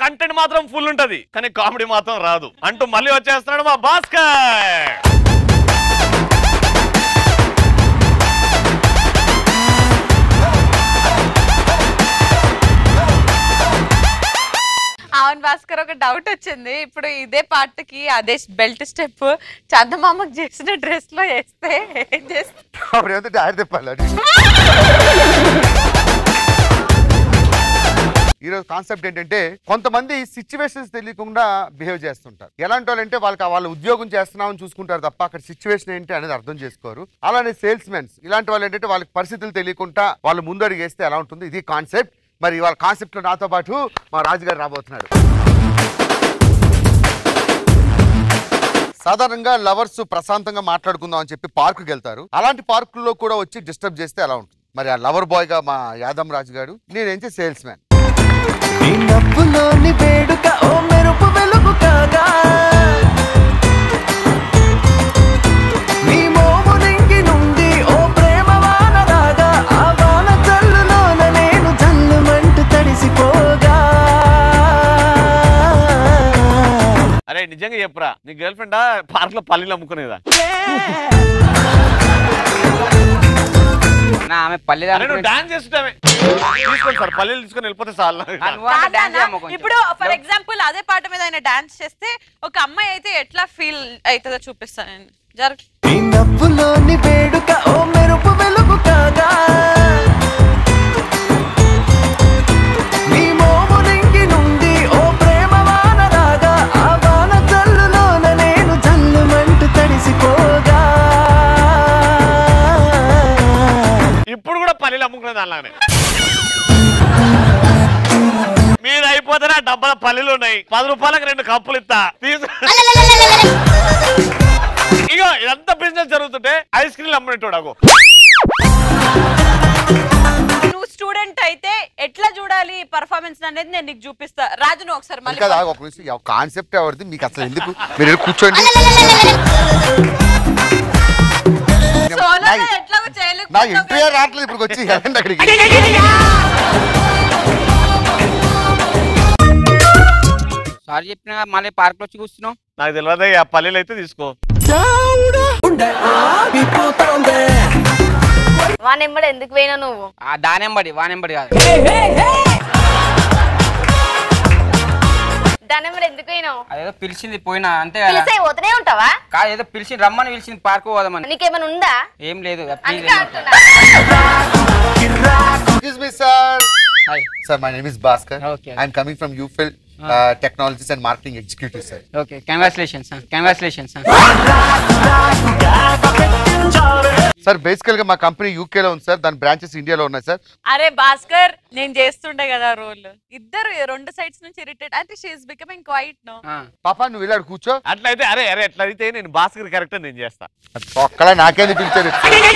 Content మాత్రం full ఉంటది కానీ కామెడీ మాత్రం రాదు అంటూ మళ్ళీ వచ్చేస్తున్నాడు మా భాస్కర్ అవును భాస్కర్ ఒక డౌట్ వచ్చింది ఇప్పుడు ఇదే పాటకి అదే బెల్ట్ స్టెప్ చందమామకు చేసిన డ్రెస్ లో వేస్తే ఏం చేస్తా అప్పుడు ఏమంటే డాడీ తెప్పాలి అది. ఈరోజు కాన్సెప్ట్ ఏంటంటే కొంతమంది సిచ్యువేషన్స్ తెలియకుండా బిహేవ్ చేస్తుంటారు ఎలాంటి వాళ్ళు అంటే వాళ్ళకి వాళ్ళ ఉద్యోగం చేస్తున్నామని చూసుకుంటారు తప్ప అక్కడ సిచ్యువేషన్ ఏంటి అనేది అర్థం చేసుకోరు అలానే సేల్స్ మెన్స్ ఇలాంటి వాళ్ళు ఏంటంటే వాళ్ళకి పరిస్థితులు తెలియకుండా వాళ్ళు ముందడుగు వేస్తే ఎలా ఉంటుంది ఇది కాన్సెప్ట్ మరి వాళ్ళ కాన్సెప్ట్ లో నాతో పాటు మా రాజుగారు రాబోతున్నాడు సాధారణంగా లవర్స్ ప్రశాంతంగా మాట్లాడుకుందాం అని చెప్పి పార్కుకి వెళ్తారు అలాంటి పార్కుల్లో కూడా వచ్చి డిస్టర్బ్ చేస్తే ఎలా ఉంటుంది మరి ఆ లవర్ బాయ్ గా మా యాదం రాజు గారు నేనేంచి సేల్స్ మ్యాన్ నీ నవ్వులోని వేడుక ఓ మెరుపు వెలుగు కాగా నీ మోము నింగి నుండి ఓ ప్రేమ వాన రాగా ఆ వాన జల్లులోన నేను జల్లుమంటూ తడిసిపోగా అరే నిజంగా చెప్పురా నీ గర్ల్ ఫ్రెండా పార్క్ లో పల్లీలు అమ్ముకునేదా నా ఆమె పల్లె అరే నువ్వు డాన్స్ చేస్తుంటావే తీసుకోండి సార్ పల్లీలు తీసుకొని వెళ్ళిపోతే చాలు ఇప్పుడు ఫర్ ఎగ్జాంపుల్ అదే పాట మీద ఆయన డాన్స్ చేస్తే ఒక అమ్మాయి అయితే ఎట్లా ఫీల్ అవుతుందో చూపిస్తాను నేను జరుగు నీ నవ్వులోని వేడుక ఓ మెరుపు వెలుగు కాగా నీ మోము నింగి నుండి ఓ ప్రేమ వాన రాగా ఆ వాన జల్లులోన నేను జల్లుమంటూ తడిసిపోగా ఇప్పుడు కూడా పల్లీలు అమ్ముకునేది అలానే మీరు అయిపోతేనే ఆ డబ్బాల పల్లీలు ఉన్నాయి పది రూపాయలకు రెండు కప్పులు ఇస్తా తీసు ఇగో ఇదంతా బిజినెస్ జరుగుతుంటే ఐస్ క్రీమ్ అమ్మునేటోడు అగో నువ్వు స్టూడెంట్ అయితే ఎట్లా చూడాలి పర్ఫార్మెన్స్ అనేది నేను నీకు చూపిస్తా రాజు నువ్వు ఒకసారి మళ్ళీ కదా ఒక నిమిషం కాన్సెప్ట్ ఎవరిది మీకు అసలు ఎందుకు మీరు వెళ్ళి కూర్చోండి సోలో నా- ఎట్లా నా చేయలేకపోతున్నావు ఇంటర్వ్యూ రావట్లేదు ఇప్పుడు వచ్చి వెళ్ళండి అక్కడికి సారీ చెప్పిన మళ్ళీ పార్క్ లో వచ్చి కూర్చున్నావు నాకు తెలియదు ఆ పల్లీలు అయితే తీసుకో వానెంబడి ఎందుకు పోయినా నువ్వు ఆ దానెంబడి వానెంబడి కాదు దానెంబడి ఎందుకు పోయినావు అదేదో పిలిచింది పోయినా అంతే కదా పిలిసే పోతూనే ఉంటావా కాదు ఏదో పిలిచింది రమ్మని పిలిచింది పార్క్ పోదామని నీకేమైనా ఉందా ఏం లేదు అందుకే అంటున్నా excuse me sir hi sir my name is Bhaskar Okay. I'm coming from Ufill technologies and marketing executive sir okay congratulations congratulations sir బేసికల్ గా మా కంపెనీ యూకే లో ఉంది సార్ దాని బ్రాంచెస్ ఇండియాలో ఉన్నాయి సార్ అరే భాస్కర్ నేను చేస్తుండే కదా రోల్ ఇద్దరు రెండు సైడ్స్ నుంచి ఇరిటేట్ అంటే she's becoming quiet no papa నువ్వు వెళ్ళాడు కూర్చో అట్లయితే అరే అరే అట్లా అయితే నేను భాస్కర్ క్యారెక్టర్ నేను చేస్తా ఒక్కలా నాకేంది పిలిచారు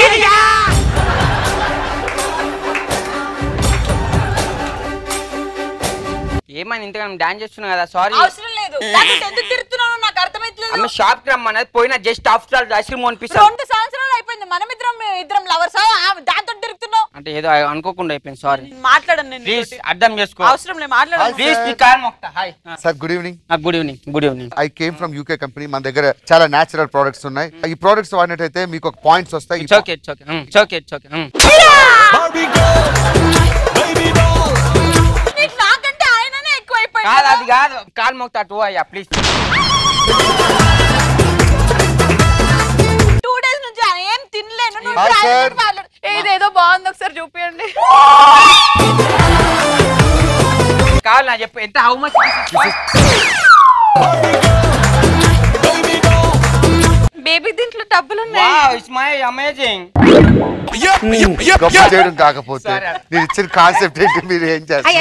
ఏమైంది ఇంతగా డాన్స్ చేస్తున్నా కదా సారీ అవసరం లేదు లేకపోతే ఎందుకు తిరుగుతున్నావు నాకు అర్థమైతలేదు ఆమె షాప్ కి రమ్మన్నది పోయినా జస్ట్ ఆఫ్టర్ ఐస్ క్రీమ్ అనిపిస్తా రెండు సంవత్సరాలు అయిపోయింది మనం ఇద్దరం ఇద్దరం లవర్స్ దాంతో తిరుగుతున్నావు అంటే ఏదో అనుకోకుండా అయిపోయింది సారీ మాట్లాడను నేను ప్లీజ్ నీతోటి. అర్థం చేసుకో అవసరం లేదు మాట్లాడను ప్లీజ్ నీ కార్ మొక్తా hi sir good evening good evening good evening I came from UK company మన దగ్గర చాలా నేచురల్ ప్రొడక్ట్స్ ఉన్నాయి ఈ ప్రొడక్ట్స్ వాడినట్టయితే మీకు ఒక పాయింట్స్ వస్తాయి it's okay it's okay it's okay it's okay నీకు నాకంటే ఆయననే ఎక్కువ కాదు అది అయిపోయింది కాదు కాల్ మొక్తా టూ అయ్యా ప్లీజ్ టూ డేస్ నుంచి ఆయన ఏం తినలేను నువ్వు Hi, ఇప్పుడు sir. ఆయనతో మాట్లాడు. ఏ, ఇదేదో బాగుంది ఒకసారి చూపియండి కావాలి నా చెప్పు ఎంత హౌ మచ్ బేబీ దీంట్లో డబ్బులు ఉన్నాయి వావ్ ఇట్స్ మై అమేజింగ్ గొప్ప చేయడం కాకపోతే Sorry. నేను ఇచ్చిన కాన్సెప్ట్ ఏంటి మీరు ఏం చేస్తారు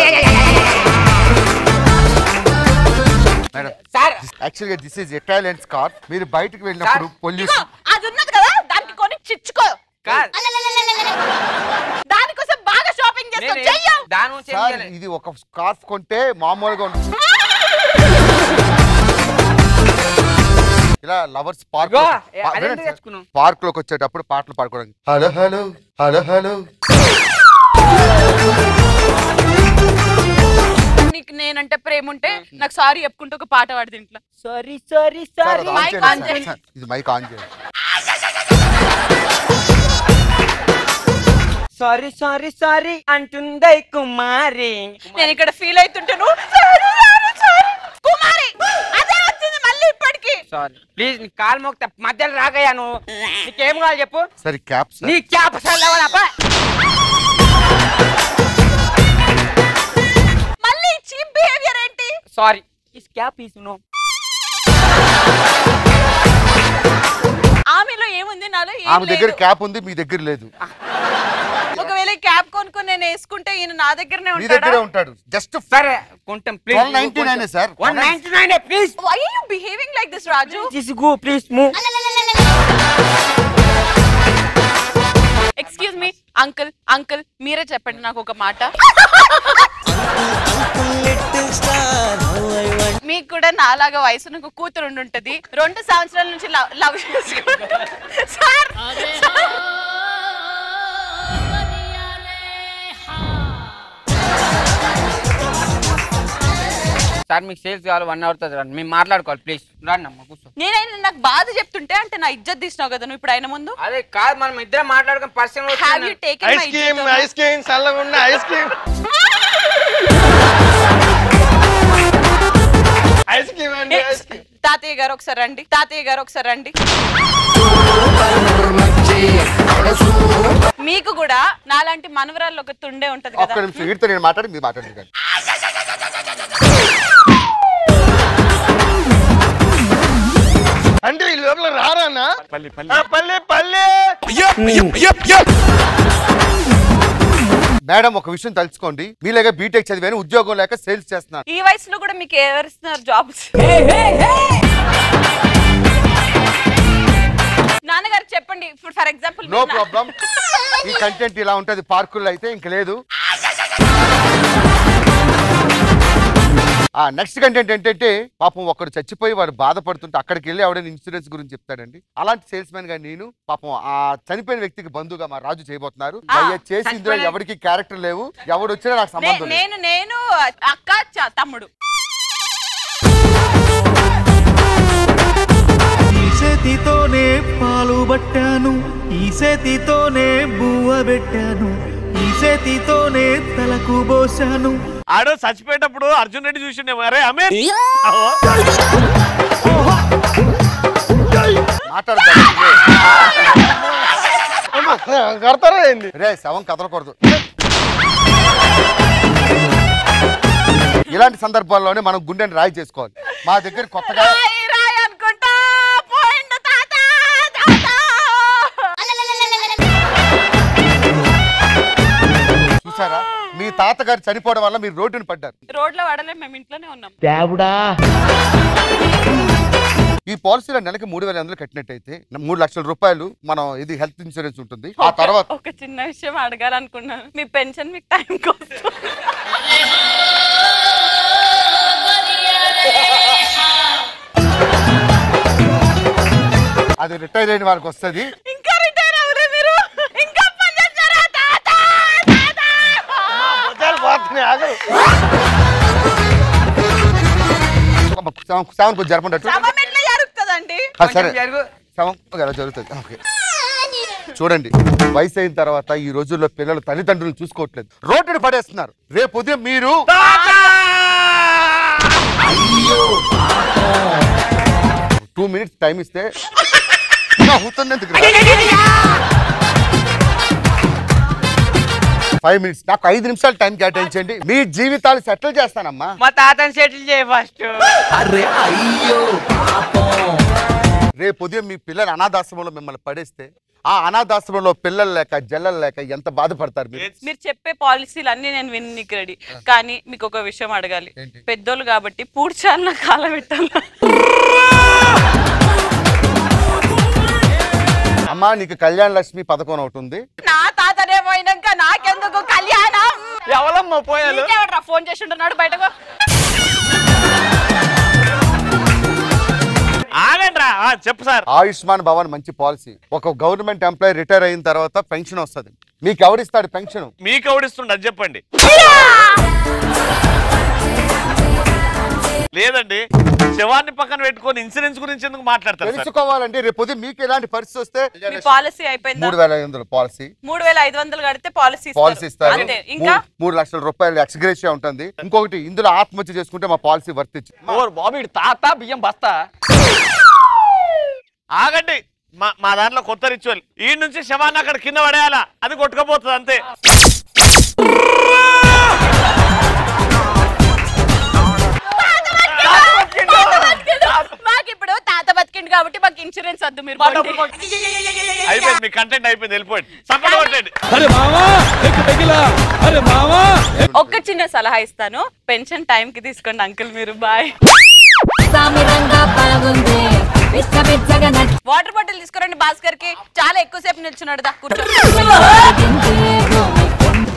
మేడం సార్ యాక్చువల్గా దిస్ ఈజ్ ఇటాలియన్ స్కార్ఫ్ మీరు బయటకు వెళ్ళినప్పుడు ఇదిగో, పొల్యూషన్ అది ఉన్నది కదా దానికి కొని చిచ్చుకో కాదు దానికోసం బాగా షాపింగ్ చేస్తావు నేను చెయ్యవు దాని నుంచి ఏం సార్ చేయలేదు. ఇది ఒక స్కార్ఫ్ కొంటే మామూలుగా ఉంటుంది ఇలా లవర్స్ పార్క్ ఇగో, ఏ, అదెందుకు తెచ్చుకున్నావు? పార్క్ లోకి వచ్చేటప్పుడు పాటలు పాడుకోవడానికి హలో హలో హలో హలో నీకు నేనంటే ప్రేమ ఏముంటే నాకు సారీ చెప్పుకుంటూ ఒక పాట పాడి ఇంట్లో సారీ సారీ సార్, సారీ అది ఆన్ మైక్ చేయండి, ఆన్ సార్. చేయండి. సార్, ఇది మైక్ ఆన్ చేయండి సారీ సారీ సారీ అంటుందై కుమారి నేను ఇక్కడ ఫీల్ అవుతుంటే నువ్వు "Sorry, sorry, sorry." కుమారి అదే వచ్చింది మళ్ళీ ఇప్పటికి సారీ ప్లీజ్ నీ కాలు మోక్త మధ్యలో రాగయ్యా నువ్వు నీకేం కావాలి చెప్పు సరే క్యాప్ సార్ నీ క్యాప్ అసలు మళ్ళీ చీప్ బిహేవియర్ ఏంటి sorry is cap is no ఆమెలో ఏముంది నాలో ఏం ఆమె దగ్గర లేదు. క్యాప్ ఉంది మీ దగ్గర లేదు ఒకవేళ ఈ క్యాప్ కొనుక్కొని నేను వేసుకుంటే ఈయన నా దగ్గరనే మీ ఉంటాడా దగ్గరే ఉంటాడు జస్ట్ సరే కొంటాం please 12.99 sir. One ninety nine please why are you behaving like this Raju this go please move excuse me uncle uncle మీరే చెప్పండి నాకు ఒక మాట మీకు కూడా నాలాగా వయసు ఒక కూతురు ఉండి ఉంటది రెండు సంవత్సరాల నుంచి లవ్ లవ్ చేసుకుంటా సార్ సార్ మీకు సేల్స్ కావాలి వన్ అవర్ తర్వాత రండి మేము మాట్లాడుకోవాలి ప్లీజ్ రండి అమ్మ కూర్చో నేనైనా నాకు బాధ చెప్తుంటే అంటే నా ఇజ్జత్ తీసినావు కదా నువ్వు ఇప్పుడు ఆయన ముందు అదే కాదు మనం ఇద్దరం మాట్లాడుకుని person have you taken ice my cream ice cream చల్లగా ఉన్న ఐస్ క్రీమ్ ఐస్ క్రీమ్ అండి ఐస్ క్రీమ్ తాతయ్య గారు ఒకసారి రండి తాతయ్య గారు ఒకసారి రండి మీకు కూడా నాలాంటి మనవరాళ్ళు ఒక తుండే ఉంటది ఒక్క కదా నిమిషం వీటితో నేను మాట్లాడి మీరు మాట్లాడండి కానీ. అంటే ఈ లోపల రారానా పల్లి పల్లి పల్లి పల్లి మేడం ఒక విషయం తలుచుకోండి మీలాగా బీటెక్ చదివాను ఉద్యోగం లేక సేల్స్ చేస్తున్నాను ఈ వయసులో కూడా మీకు ఎవరిస్తున్నారు జాబ్స్ నాన్నగారు చెప్పండి ఇప్పుడు ఫర్ ఎగ్జాంపుల్ నో ప్రాబ్లం ఈ కంటెంట్ ఇలా ఉంటది పార్కుల్లో అయితే ఇంక లేదు ఆ నెక్స్ట్ కంటెంట్ ఏంటంటే పాపం ఒకరు చచ్చిపోయి వాడు బాధపడుతుంటే అక్కడికి వెళ్ళి ఎవడైనా ఇన్సూరెన్స్ గురించి చెప్తాడండి అలాంటి సేల్స్ మ్యాన్ గా నేను పాపం ఆ చనిపోయిన వ్యక్తికి బంధువుగా మా రాజు చేయబోతున్నారు ఆ, చేసి ఇందులో చచ్చిపోయిన- ఎవరికి క్యారెక్టర్ లేవు ఎవడు వచ్చినా నాకు సంబంధం లేదు నేను నేను అక్క చ- తమ్ముడు ఈ చేతితోనే పాలు పట్టాను ఈ చేతితోనే బువ్వ పెట్టాను ఈ చేతితోనే తలకు పోసాను ఆడో చచ్చిపోయేటప్పుడు అర్జున్ రెడ్డి చూసిండే మరే అమే మాట్లాడదాం కడతారా ఏంది రే శవం కదలకూడదు ఇలాంటి సందర్భాల్లోనే మనం గుండెని రాయి చేసుకోవాలి మా దగ్గర కొత్తగా రాయి రాయి అనుకుంటా పోయిండు తాత తాత చూసారా మీ తాతగారు చనిపోవడం వల్ల మీరు రోడ్డుని పడ్డారు రోడ్లో వాడలే మేము ఇంట్లోనే ఉన్నాం ఈ పాలసీలో నెలకి మూడు వేల వందలు కట్టినట్టయితే మూడు లక్షల రూపాయలు మనం ఇది హెల్త్ ఇన్సూరెన్స్ ఉంటుంది ఆ తర్వాత ఒక చిన్న విషయం అడగాలనుకున్నాను మీ పెన్షన్ మీకు టైం కోసం అది రిటైర్ అయిన వారికి వస్తుంది ఇంకా రిటైర్ అవ్వలే మీరు ఇంకా పని చేస్తారా తాత తాత పోతున్నాయి ఆగు సెవెన్ కొంచెం జరపండి శవం ఎట్లా జరుగుతుందండి ఆ, సరే కొంచెం జరుగు. శవం ఎలా జరుగుతుంది ఓకే చూడండి వయసు అయిన తర్వాత ఈ రోజుల్లో పిల్లలు తల్లిదండ్రులు చూసుకోవట్లేదు రోడ్డుని పడేస్తున్నారు రేపు ఉదయం మీరు టూ మినిట్స్ టైం ఇస్తే అవుతుంది ఎందుకు ఫైవ్ మినిట్స్ నాకు ఐదు నిమిషాలు టైం కేటాయించండి మీ జీవితాలు సెటిల్ చేస్తానమ్మా మా తాతని సెటిల్ చేయ ఫస్ట్ అరే అయ్యో రేపు ఉదయం మీ పిల్లలు అనాథాశ్రమంలో మిమ్మల్ని పడేస్తే ఆ అనాథాశ్రమంలో పిల్లలు లేక జల్లలు లేక ఎంత బాధపడతారు మీరు మీరు చెప్పే పాలసీలు అన్ని నేను విన్నికి రెడీ కానీ మీకు ఒక విషయం అడగాలి ఏంటి? పెద్దోళ్ళు కాబట్టి పూడ్చాలన్న కాలం పెట్టాలా అమ్మా నీకు కళ్యాణ లక్ష్మి పథకం ఒకటి ఉంది నా తాతనే పోయినాక నాకెందుకు కళ్యాణం ఎవరమ్మా పోయాలు నీకెవడ్రా ఫోన్ చేసి ఉంటున్నాడు బయటకు ఆగండి రా చెప్పు సార్ ఆయుష్మాన్ భవన్ మంచి పాలసీ ఒక గవర్నమెంట్ ఎంప్లాయీ రిటైర్ అయిన తర్వాత పెన్షన్ వస్తుంది మీకు ఎవరిస్తాడు పెన్షన్ మీకు ఎవడిస్తుండ అది చెప్పండి లేదండి శవాన్ని పక్కన పెట్టుకొని ఇన్సూరెన్స్ గురించి ఎందుకు మాట్లాడతారు సార్ తెలుసుకోవాలంటే రేపు పొద్దున్న మీకు ఎలాంటి పరిస్థితి వస్తే మీ పాలసీ అయిపోయిందా మూడు వేల ఐదు వందల పాలసీ మూడు వేల ఐదు వందలు కడితే పాలసీ పాలసీ ఇస్తారు అంతే ఇంకా మూడు- మూడు లక్షల రూపాయలు ఎక్స్గ్రేషియా ఉంటుంది ఇంకొకటి ఇందులో ఆత్మహత్య చేసుకుంటే మా పాలసీ వర్తించి ఓర్ బాబు ఈడు తాత బియ్యం బస్తా ఆగండి మా మా దాంట్లో కొత్త రిచువల్ ఈ నుంచి శవాన్ని అక్కడ కింద పడేయాలా అది కొట్టుకపోతుంది అంతే మాకు ఇప్పుడు తాత బతికిండు కాబట్టి మాకు ఇన్సూరెన్స్ వద్దు మీరు పోండి. అయిపోయింది మీ కంటెంట్ అయిపోయింది వెళ్ళిపోయింది సపోర్ట్ కొట్టండి ఒక్క చిన్న సలహా ఇస్తాను పెన్షన్ టైం కి తీసుకోండి అంకుల్ మీరు బాయ్ సామిరంగా బాగుంది పిచ్చ పిచ్చగా వాటర్ బాటిల్ తీసుకురండి భాస్కర్ కి చాలా ఎక్కువసేపు నిల్చున్నాడు దా కూర్చో నచ్చింది